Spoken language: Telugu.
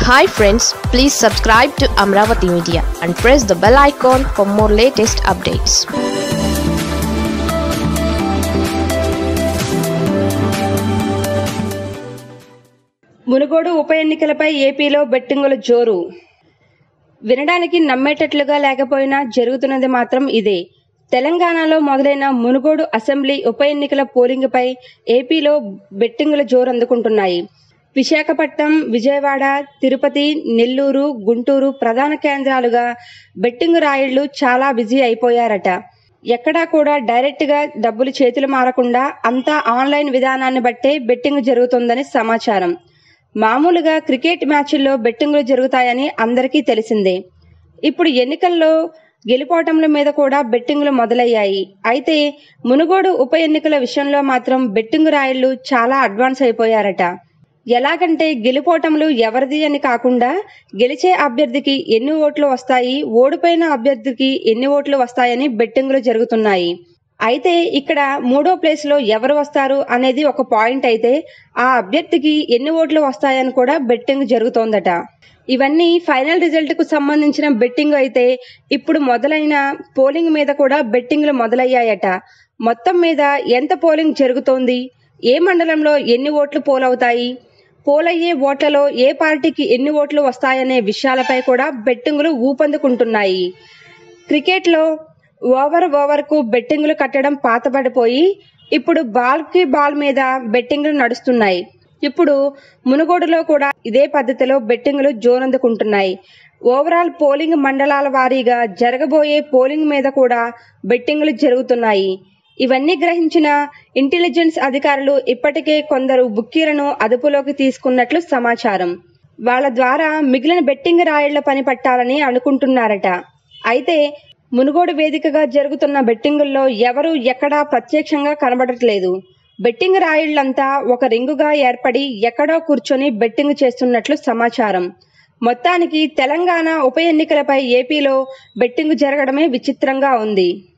hi friends please subscribe to Amaravati media and press the bell icon for more latest updates Munugode ఉప ఎన్నికలపై ఏపీలో బెట్టింగుల జోరు వినడానికి నమ్మేటట్లుగా లేకపోయినా జరుగుతున్నది మాత్రం ఇదే తెలంగాణలో మొదలైన మునుగోడు అసెంబ్లీ ఉప ఎన్నికల పోలింగ్పై ఏపీలో బెట్టింగుల జోరు అందుకుంటున్నాయి విశాఖపట్నం విజయవాడ తిరుపతి నెల్లూరు గుంటూరు ప్రధాన కేంద్రాలుగా బెట్టింగ్ రాయుళ్లు చాలా బిజీ అయిపోయారట ఎక్కడా కూడా డైరెక్ట్ గా డబ్బులు చేతులు మారకుండా అంతా ఆన్లైన్ విధానాన్ని బట్టే బెట్టింగ్ జరుగుతుందని సమాచారం మామూలుగా క్రికెట్ మ్యాచ్ల్లో బెట్టింగులు జరుగుతాయని అందరికీ తెలిసిందే ఇప్పుడు ఎన్నికల్లో గెలుపోటముల మీద కూడా బెట్టింగులు మొదలయ్యాయి అయితే మునుగోడు ఉప ఎన్నికల విషయంలో మాత్రం బెట్టింగు రాయుళ్లు చాలా అడ్వాన్స్ అయిపోయారట ఎలాగంటే గెలుపోటములు ఎవరిది అని కాకుండా గెలిచే అభ్యర్థికి ఎన్ని ఓట్లు వస్తాయి ఓడిపోయిన అభ్యర్థికి ఎన్ని ఓట్లు వస్తాయని బెట్టింగులు జరుగుతున్నాయి అయితే ఇక్కడ మూడో ప్లేస్ లో ఎవరు వస్తారు అనేది ఒక పాయింట్ అయితే ఆ అభ్యర్థికి ఎన్ని ఓట్లు వస్తాయని కూడా బెట్టింగ్ జరుగుతోందట ఇవన్నీ ఫైనల్ రిజల్ట్ కు సంబంధించిన బెట్టింగ్ అయితే ఇప్పుడు మొదలైన పోలింగ్ మీద కూడా బెట్టింగ్లు మొదలయ్యాయట మొత్తం మీద ఎంత పోలింగ్ జరుగుతోంది ఏ మండలంలో ఎన్ని ఓట్లు పోలవుతాయి పోలయ్యే ఓట్లలో ఏ పార్టీకి ఎన్ని ఓట్లు వస్తాయనే విషయాలపై కూడా బెట్టింగులు ఊపందుకుంటున్నాయి క్రికెట్లో ఓవర్ ఓవర్ కు బెట్టింగులు కట్టడం పాతబడిపోయి ఇప్పుడు బాల్ కి బాల్ మీద బెట్టింగులు నడుస్తున్నాయి ఇప్పుడు మునుగోడులో కూడా ఇదే పద్ధతిలో బెట్టింగులు జోరందుకుంటున్నాయి ఓవరాల్ పోలింగ్ మండలాల వారీగా జరగబోయే పోలింగ్ మీద కూడా బెట్టింగులు జరుగుతున్నాయి ఇవన్నీ గ్రహించిన ఇంటెలిజెన్స్ అధికారులు ఇప్పటికే కొందరు బుక్కీలను అదుపులోకి తీసుకున్నట్లు సమాచారం వాళ్ళ ద్వారా మిగిలిన బెట్టింగ్ రాయిళ్ల పని పట్టాలని అనుకుంటున్నారట అయితే మునుగోడు వేదికగా జరుగుతున్న బెట్టింగుల్లో ఎవరు ఎక్కడా ప్రత్యక్షంగా కనబడట్లేదు బెట్టింగ్ రాయిళ్లంతా ఒక రింగుగా ఏర్పడి ఎక్కడో కూర్చొని బెట్టింగ్ చేస్తున్నట్లు సమాచారం మొత్తానికి తెలంగాణ ఉప ఎన్నికలపై ఏపీలో బెట్టింగ్ జరగడమే విచిత్రంగా ఉంది